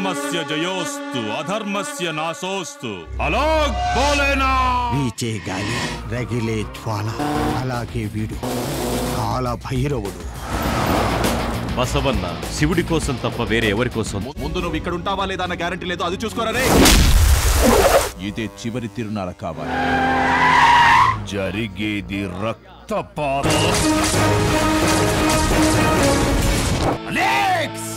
ధర్మస్య జయోస్తు అధర్మస్య నాశోస్తు అలాగ్ బోలేనా వీచే గాలి రగిలే జ్వాల అలాగే వీడు కాల భైరవుడు బసవన్న శివుడి కోసం తప్ప వేరే ఎవరి కోసం ముందు నువ్వు ఇక్కడ ఉంటావా లేదా అన్న గ్యారంటీ లేదు అది చూసుకోరా రే ఇదే చివరి తిరునాళ కావాలి జరిగేది రక్తపాతం అలెక్స్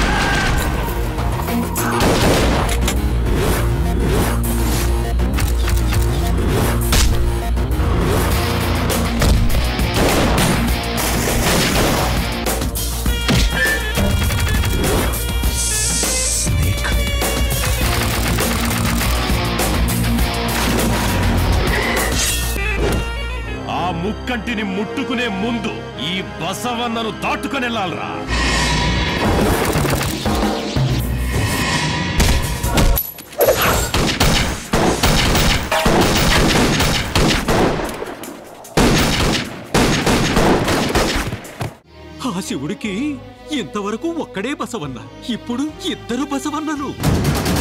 ఆ ముక్కంటిని ముట్టుకునే ముందు ఈ బసవన్నను దాటుకునెళ్ళాలరా ఆ శివుడికి ఇంతవరకు ఒక్కడే బసవన్న ఇప్పుడు ఇద్దరు బసవన్నలు